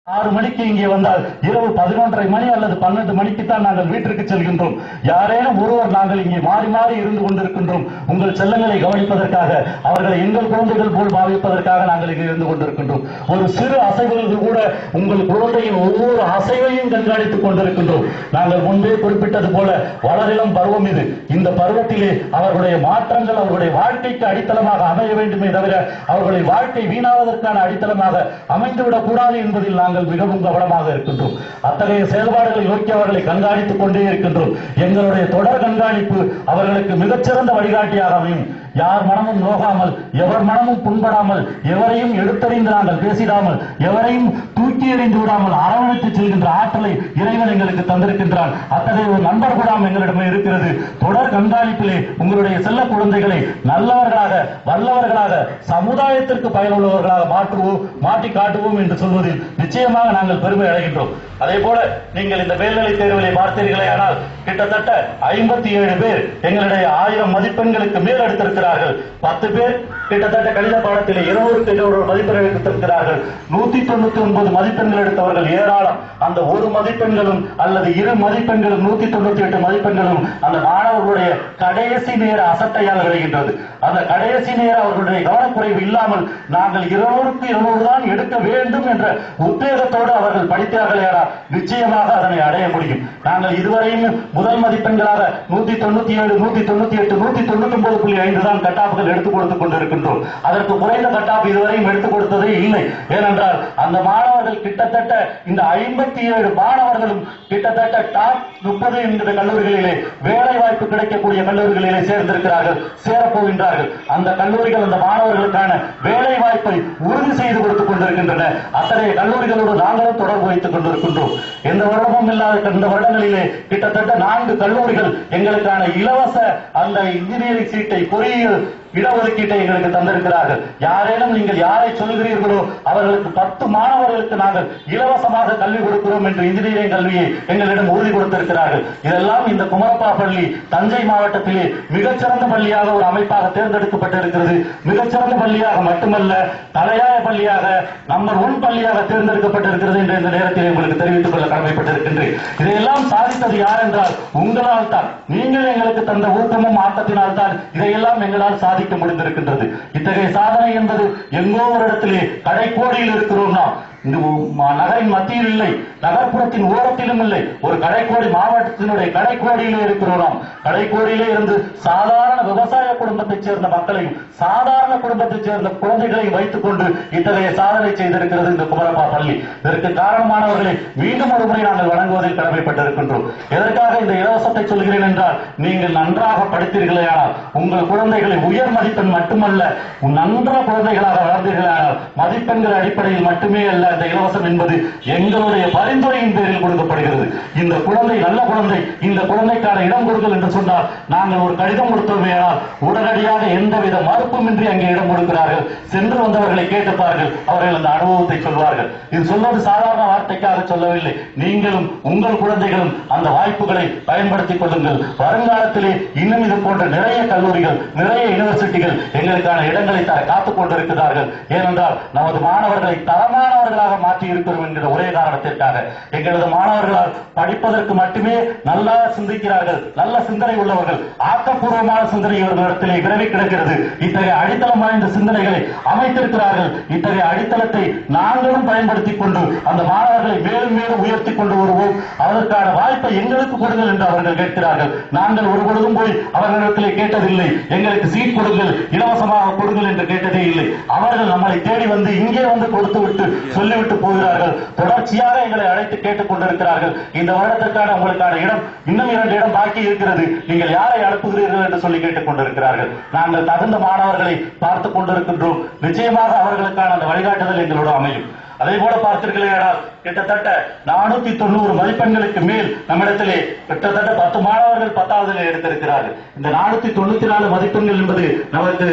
ஆறு மணிக்கு இங்கே வந்தால் இரவு பதினொன்றரை மணி அல்லது பன்னெண்டு மணிக்கு தான் நாங்கள் வீட்டிற்கு செல்கின்றோம் யாரேனும் ஒருவர் நாங்கள் இங்கே மாறி மாறி இருந்து கொண்டிருக்கின்றோம் உங்கள் செல்லங்களை கவனிப்பதற்காக அவர்களை எங்கள் குழந்தைகள் போல் பாவிப்பதற்காக நாங்கள் இங்கே இருந்து கொண்டிருக்கின்றோம் ஒரு சிறு அசைவுகள் கூட உங்கள் குழந்தையின் ஒவ்வொரு அசைவையும் கண்காணித்துக் கொண்டிருக்கின்றோம் நாங்கள் முன்பே குறிப்பிட்டது போல வளரிளம் பருவம் இது இந்த பருவத்திலே அவர்களுடைய மாற்றங்கள் அவர்களுடைய வாழ்க்கைக்கு அடித்தளமாக அமைய வேண்டுமே தவிர அவர்களுடைய வாழ்க்கை வீணாவதற்கான அடித்தளமாக அமைந்துவிடக் கூடாது என்பதில் நாங்கள் மிகவும் கவனமாக இருக்கின்றோம் அத்தகைய செயல்பாடுகளை நோக்கி அவர்களை கண்காணித்துக் கொண்டே இருக்கின்றோம் எங்களுடைய தொடர் கண்காணிப்பு அவர்களுக்கு மிகச்சிறந்த வழிகாட்டியாக அமையும் யார் மனமும் நோகாமல் எவர் மனமும் புண்படாமல் எவரையும் எடுத்தறிந்து நாங்கள் பேசிடாமல் எவரையும் தூக்கி எறிந்து விடாமல் அரவணைத்து செல்கின்ற ஆற்றலை இறைவன் எங்களுக்கு தந்திருக்கின்றான் அத்தகைய ஒரு நண்பர் கூடாம் எங்களிடமே இருக்கிறது தொடர் கண்காணிப்பிலே உங்களுடைய செல்ல குழந்தைகளை நல்லவர்களாக வல்லவர்களாக சமுதாயத்திற்கு பயனுள்ளவர்களாக மாற்றுவோம் மாற்றி காட்டுவோம் என்று சொல்வதில் நிச்சயமாக நாங்கள் பெருமை அடைகின்றோம் அதே போல நீங்கள் இந்த மேல்நிலை தேர்விலை பார்த்தீர்களே ஆனால் கிட்டத்தட்ட ஐம்பத்தி ஏழு பேர் எங்களுடைய ஆயிரம் மதிப்பெண்களுக்கு மேல் எடுத்திருக்கிறார்கள் பத்து பேர் கிட்டத்தட்ட கணித பாடத்திலே இருநூறுக்கு இருநூறு மதிப்பெண் எடுத்திருக்கிறார்கள் நூத்தி தொண்ணூத்தி ஒன்பது மதிப்பெண்கள் எடுத்தவர்கள் ஏராளம் அந்த ஒரு மதிப்பெண்களும் அல்லது இரு மதிப்பெண்களும் நூத்தி தொண்ணூத்தி எட்டு மதிப்பெண்களும் அந்த மாணவர்களுடைய கடைசி நேர அசட்டையால் விளைகின்றது அந்த கடைசி நேர அவர்களுடைய கவனக்குறைவு இல்லாமல் நாங்கள் இருநூறுக்கு இருநூறு தான் எடுக்க வேண்டும் என்ற உத்வேகத்தோடு அவர்கள் படித்தார்களே நிச்சயமாக அதனை அடைய முடியும் நாங்கள் இதுவரையும் முதல் மதிப்பெண்களாக நூத்தி தொண்ணூத்தி ஏழு நூத்தி தொண்ணூத்தி எட்டு நூத்தி தொண்ணூத்தி ஒன்பது புள்ளி ஐந்து தான் கட்டாப்புகள் எடுத்துக் கொடுத்துக் கொண்டிருக்கின்றோம் அதற்கு குறைந்த கட்டாப்பு இதுவரையும் எடுத்துக் கொடுத்ததே இல்லை ஏனென்றால் அந்த மாணவர்கள் கிட்டத்தட்ட இந்த ஐம்பத்தி ஏழு மாணவர்களும் கிட்டத்தட்ட டாப் முப்பது என்கிற கல்லூரிகளிலே வேலை வாய்ப்பு கிடைக்கக்கூடிய கல்லூரிகளிலே சேர்ந்திருக்கிறார்கள் சேரப்போகின்றார்கள் அந்த கல்லூரிகள் அந்த மாணவர்களுக்கான வேலை வாய்ப்பை உறுதி செய்து கொடுத்துக் கொண்டிருக்கின்றன அத்தகைய கல்லூரிகளோடு நாங்களும் தொடர்பு வைத்துக் கொண்டிருக்கின்றோம் எந்த வருடமும் இல்லாத இந்த வருடங்களிலே கிட்டத்தட்ட நான்கு கல்லூரிகள் எங்களுக்கான இலவச அந்த இன்ஜினியரிங் சீட்டை பொறியியல் இடஒதுக்கீட்டை எங்களுக்கு தந்திருக்கிறார்கள் யாரேனும் நீங்கள் யாரை சொல்கிறீர்களோ அவர்களுக்கு பத்து மாணவர்களுக்கு நாங்கள் இலவசமாக கல்வி கொடுக்கிறோம் என்று இன்ஜினியரிங் கல்வியை எங்களிடம் உறுதி கொடுத்திருக்கிறார்கள் இதெல்லாம் இந்த குமரப்பா பள்ளி தஞ்சை மாவட்டத்திலே மிகச்சிறந்த பள்ளியாக ஒரு அமைப்பாக தேர்ந்தெடுக்கப்பட்டிருக்கிறது மிகச்சிறந்த பள்ளியாக மட்டுமல்ல தலையாய பள்ளியாக நம்பர் ஒன் பள்ளியாக தேர்ந்தெடுக்கப்பட்டிருக்கிறது என்று இந்த நேரத்தில் உங்களுக்கு தெரிவித்துக் கொள்ள கடமைப்பட்டிருக்கின்றேன் இதையெல்லாம் சாதித்தது யார் என்றால் உங்களால் தான் நீங்கள் எங்களுக்கு தந்த ஊக்கமும் ஆட்டத்தினால் தான் இதையெல்லாம் எங்களால் சாதிக்க முடிந்திருக்கின்றது இத்தகைய சாதனை என்பது எங்கோ ஒரு இடத்திலே கடைக்கோடியில் இருக்கிறோம் நாம் இந்த ம- நகரின் மத்தியில் இல்லை நகர்ப்புறத்தின் ஓரத்திலும் இல்லை ஒரு கடைக்கோடி மாவட்டத்தினுடைய கடைக்கோடியிலே இருக்கிறோம் நாம் கடைக்கோடியிலே இருந்து சாதாரண விவசாய குடும்பத்தைச் சேர்ந்த மக்களையும் சாதாரண குடும்பத்தைச் சேர்ந்த குழந்தைகளையும் வைத்துக் கொண்டு இத்தகைய சாதனை செய்திருக்கிறது இந்த குமரப்பா பள்ளி இதற்கு காரணமானவர்களை மீண்டும் ஒரு முறை நாங்கள் வழங்குவதில் கடமைப்பட்டிருக்கின்றோம் எதற்காக இந்த இலவசத்தை சொல்கிறேன் என்றால் நீங்கள் நன்றாக படித்தீர்களேயானால் உங்கள் குழந்தைகளை உயர் மதிப்பெண் மட்டுமல்ல நன்ற குழந்தைகளாக வளர்ந்தீர்களானால் மதிப்பெண்கள் அடிப்படையில் மட்டுமே அல்ல இந்த இலவசம் என்பது எங்களுடைய பரிந்துரையின் பேரில் கொடுக்கப்படுகிறது இந்த குழந்தை நல்ல குழந்தை இந்த குழந்தைக்கான இடம் கொடுங்கள் என்று சொன்னால் நாங்கள் ஒரு கடிதம் கொடுத்தோமேயானால் உடனடியாக எந்தவித மறுப்புமின்றி அங்கே இடம் கொடுக்கிறார்கள் சென்று வந்தவர்களை கேட்டுப்பார்கள் அவர்கள் அந்த அனுபவத்தை சொல்வார்கள் இது சொல்வது சாதாரண வார்த்தைக்காக சொல்லவில்லை நீங்களும் உங்கள் குழந்தைகளும் அந்த வாய்ப்புகளை பயன்படுத்திக் கொள்ளுங்கள் வருங்காலத்திலே இன்னும் இது போன்ற நிறைய கல்லூரிகள் நிறைய யூனிவர்சிட்டிகள் எங்களுக்கான இடங்களை தர காத்துக் கொண்டிருக்கிறார்கள் ஏனென்றால் நமது மாணவர்களை தரமானவர்களாக மாற்றி இருக்கிறோம் என்கிற ஒரே காரணத்திற்காக எங்களது மாணவர்களால் படிப்பதற்கு மட்டுமே நல்லா சிந்திக்கிறார்கள் நல்ல சிந்தனை உள்ளவர்கள் ஆக்கப்பூர்வமான சிந்தனை இவர்களிடத்திலே விரவி கிடக்கிறது இத்தகைய அடித்தளம் வாய்ந்த சிந்தனைகளை அமைத்திருக்கிறார்கள் இத்தகைய அடித்தளத்தை நாங்களும் பயன்படுத்திக் கொண்டு அந்த மாணவர்களை மேலும் மேலும் உயர்த்தி கொண்டு வருவோம் அதற்கான வாய்ப்பை எங்களுக்கு கொடுங்கள் என்று அவர்கள் கேட்கிறார்கள் நாங்கள் ஒரு பொழுதும் போய் அவர்களிடத்திலே கேட்டதில்லை எங்களுக்கு சீட் கொடுங்கள் இலவசமாக கொடுங்கள் என்று கேட்டதே இல்லை அவர்கள் நம்மளை தேடி வந்து இங்கே வந்து கொடுத்து விட்டு சொல்லிவிட்டு போகிறார்கள் தொடர்ச்சியாக எங்களை அழைத்து கேட்டுக் கொண்டிருக்கிறார்கள் இந்த வருடத்திற்கான உங்களுக்கான இடம் இன்னும் இரண்டு இடம் பாக்கி இருக்கிறது நீங்கள் யாரை அனுப்புகிறீர்கள் என்று சொல்லி கேட்டுக் கொண்டிருக்கிறார்கள் நாங்கள் தகுந்த மாணவர்களை பார்த்துக் கொண்டிருக்கின்றோம் நிச்சயமாக அவர்களுக்கான அந்த வழிகாட்டுதல் எங்களோடு அமையும் அதே போல பார்த்தீர்களேனால் கிட்டத்தட்ட நானூத்தி தொண்ணூறு மதிப்பெண்களுக்கு மேல் நம்மிடத்திலே கிட்டத்தட்ட பத்து மாணவர்கள் பத்தாவதுல எடுத்திருக்கிறார்கள் இந்த நானூத்தி தொண்ணூத்தி நாலு மதிப்பெண்கள் என்பது நமக்கு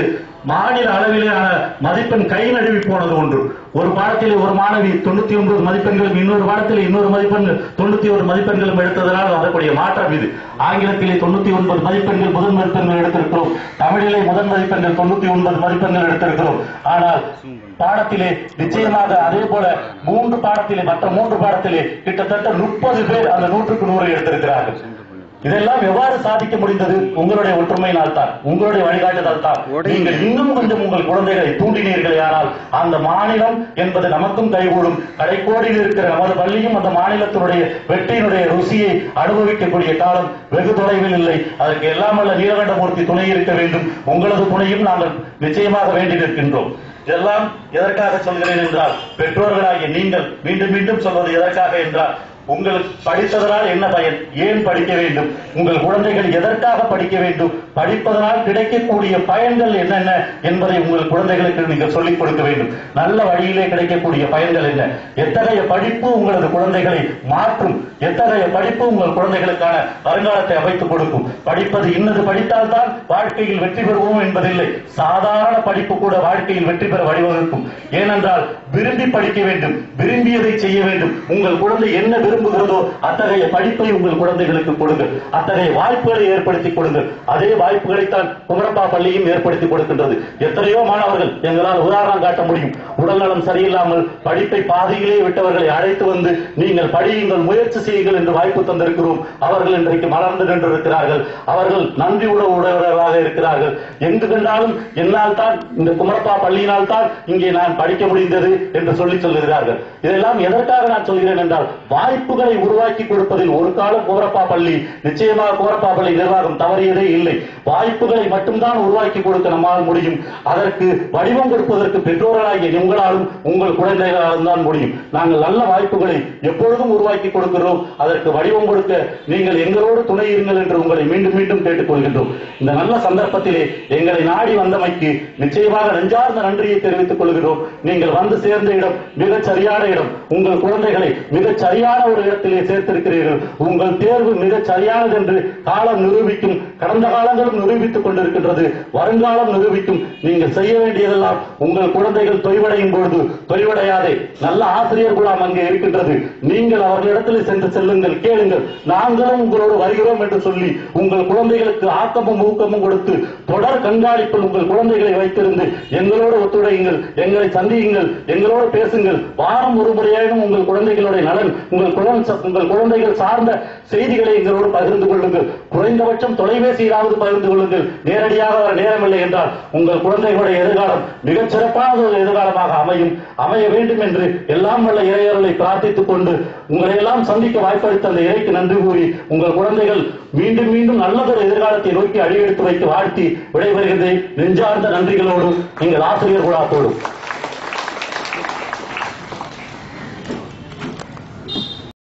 மாநில அளவிலான மதிப்பெண் கை நழுவி போனது ஒன்று ஒரு பாடத்திலே ஒரு மாணவி தொண்ணூத்தி ஒன்பது மதிப்பெண்களும் இன்னொரு பாடத்திலே இன்னொரு மதிப்பெண்கள் தொண்ணூத்தி ஒரு மதிப்பெண்களும் எடுத்ததனால் வரக்கூடிய மாற்றம் இது ஆங்கிலத்திலே தொண்ணூத்தி ஒன்பது மதிப்பெண்கள் முதல் மதிப்பெண்கள் எடுத்திருக்கிறோம் தமிழிலே முதல் மதிப்பெண்கள் தொண்ணூத்தி ஒன்பது மதிப்பெண்கள் எடுத்திருக்கிறோம் ஆனால் பாடத்திலே நிச்சயமாக அதே போல மூன்று பாடத்திலே மற்ற மூன்று பாடத்திலே கிட்டத்தட்ட முப்பது பேர் அந்த நூற்றுக்கு நூறு எடுத்திருக்கிறார்கள் இதெல்லாம் எவ்வாறு சாதிக்க முடிந்தது உங்களுடைய ஒற்றுமையினால் தான் உங்களுடைய வழிகாட்டுதல் தான் நீங்கள் இன்னும் கொஞ்சம் உங்கள் குழந்தைகளை தூண்டினீர்களே ஆனால் அந்த மாநிலம் என்பது நமக்கும் கைகூடும் கடைக்கோடியில் இருக்கிற நமது பள்ளியும் அந்த மாநிலத்தினுடைய வெற்றியினுடைய ருசியை அனுபவிக்கக்கூடிய காலம் வெகு தொலைவில் இல்லை அதற்கு எல்லாம் அல்ல நீலகண்டமூர்த்தி துணை இருக்க வேண்டும் உங்களது துணையும் நாங்கள் நிச்சயமாக வேண்டி நிற்கின்றோம் இதெல்லாம் எதற்காக சொல்கிறேன் என்றால் பெற்றோர்களாகிய நீங்கள் மீண்டும் மீண்டும் சொல்வது எதற்காக என்றால் உங்கள் படித்ததனால் என்ன பயன் ஏன் படிக்க வேண்டும் உங்கள் குழந்தைகள் எதற்காக படிக்க வேண்டும் படிப்பதனால் கிடைக்கக்கூடிய பயன்கள் என்னென்ன என்பதை உங்கள் குழந்தைகளுக்கு நீங்கள் சொல்லிக் கொடுக்க வேண்டும் நல்ல வழியிலே கிடைக்கக்கூடிய பயன்கள் என்ன எத்தகைய படிப்பு உங்களது குழந்தைகளை மாற்றும் எத்தகைய படிப்பு உங்கள் குழந்தைகளுக்கான வருங்காலத்தை அமைத்துக் கொடுக்கும் படிப்பது இன்னது படித்தால்தான் வாழ்க்கையில் வெற்றி பெறுவோம் என்பதில்லை சாதாரண படிப்பு கூட வாழ்க்கையில் வெற்றி பெற வழிவகுக்கும் ஏனென்றால் விரும்பி படிக்க வேண்டும் விரும்பியதை செய்ய வேண்டும் உங்கள் குழந்தை என்ன விரும்புகிறதோ அத்தகைய படிப்பை உங்கள் குழந்தைகளுக்கு கொடுங்கள் அத்தகைய வாய்ப்புகளை ஏற்படுத்தி கொடுங்கள் அதே வாய்ப்புகளைத்தான் குமரப்பா பள்ளியும் ஏற்படுத்தி கொடுக்கின்றது எத்தனையோ மாணவர்கள் எங்களால் உதாரணம் காட்ட முடியும் உடல்நலம் சரியில்லாமல் படிப்பை பாதியிலே விட்டவர்களை அழைத்து வந்து நீங்கள் படியுங்கள் முயற்சி செய்யுங்கள் என்று வாய்ப்பு தந்திருக்கிறோம் அவர்கள் இன்றைக்கு மலர்ந்து நின்றிருக்கிறார்கள் அவர்கள் நன்றி உணவு உடையவர்களாக இருக்கிறார்கள் எங்கு கண்டாலும் என்னால் தான் இந்த குமரப்பா பள்ளியினால் தான் இங்கே நான் படிக்க முடிந்தது என்று சொல்லி சொல்லுகிறார்கள் இதெல்லாம் எதற்காக நான் சொல்கிறேன் என்றால் வாய்ப்புகளை உருவாக்கி கொடுப்பதில் ஒரு காலம் குமரப்பா பள்ளி நிச்சயமாக குமரப்பா பள்ளி நிர்வாகம் தவறியதே இல்லை வாய்ப்புகளை மட்டும்தான் உருவாக்கி கொடுக்க நம்மால் முடியும் அதற்கு வடிவம் கொடுப்பதற்கு பெற்றோர்களாகிய உங்களாலும் உங்கள் குழந்தைகளாலும் தான் முடியும் நாங்கள் நல்ல வாய்ப்புகளை எப்பொழுதும் உருவாக்கி கொடுக்கிறோம் அதற்கு வடிவம் கொடுக்க நீங்கள் எங்களோடு துணை இருங்கள் என்று உங்களை மீண்டும் மீண்டும் கேட்டுக்கொள்கின்றோம் இந்த நல்ல சந்தர்ப்பத்திலே எங்களை நாடி வந்தமைக்கு நிச்சயமாக நெஞ்சார்ந்த நன்றியை தெரிவித்துக் கொள்கிறோம் நீங்கள் வந்து சேர்ந்த இடம் மிகச் சரியான இடம் உங்கள் குழந்தைகளை மிகச் சரியான ஒரு இடத்திலே சேர்த்திருக்கிறீர்கள் உங்கள் தேர்வு மிகச் சரியானது என்று காலம் நிரூபிக்கும் கடந்த காலங்களும் நிரூபித்துக் கொண்டிருக்கின்றது வருங்காலம் நிரூபிக்கும் நீங்கள் செய்ய வேண்டியதெல்லாம் உங்கள் குழந்தைகள் தொய்வடையும் பொழுது தொய்வடையாதே நல்ல ஆசிரியர் குழாம் அங்கே இருக்கின்றது நீங்கள் அவர்களிடத்தில் சென்று செல்லுங்கள் கேளுங்கள் நாங்களும் உங்களோடு வருகிறோம் என்று சொல்லி உங்கள் குழந்தைகளுக்கு ஆக்கமும் ஊக்கமும் கொடுத்து தொடர் கண்காணிப்பில் உங்கள் குழந்தைகளை வைத்திருந்து எங்களோடு ஒத்துழையுங்கள் எங்களை சந்தியுங்கள் எங்களோடு பேசுங்கள் வாரம் ஒரு முறையாகவும் உங்கள் குழந்தைகளுடைய நலன் உங்கள் குழந்தை உங்கள் குழந்தைகள் சார்ந்த செய்திகளை எங்களோடு பகிர்ந்து கொள்ளுங்கள் குறைந்தபட்சம் தொலைபேசியிலாவது பகிர்ந்து கொள்ளுங்கள் நேரடியாக வர நேரமில்லை என்றால் உங்கள் குழந்தைகளுடைய எதிர்காலம் மிகச் சிறப்பான ஒரு எதிர்காலமாக அமையும் அமைய வேண்டும் என்று எல்லாம் வல்ல இறையர்களை பிரார்த்தித்துக் கொண்டு உங்களை எல்லாம் சந்திக்க வாய்ப்பளித்த அந்த இறைக்கு நன்றி கூறி உங்கள் குழந்தைகள் மீண்டும் மீண்டும் நல்லதொரு எதிர்காலத்தை நோக்கி அடியெடுத்து வைத்து வாழ்த்தி விடைபெறுகின்றேன் நெஞ்சார்ந்த நன்றிகளோடும் எங்கள் ஆசிரியர் குழாத்தோடும்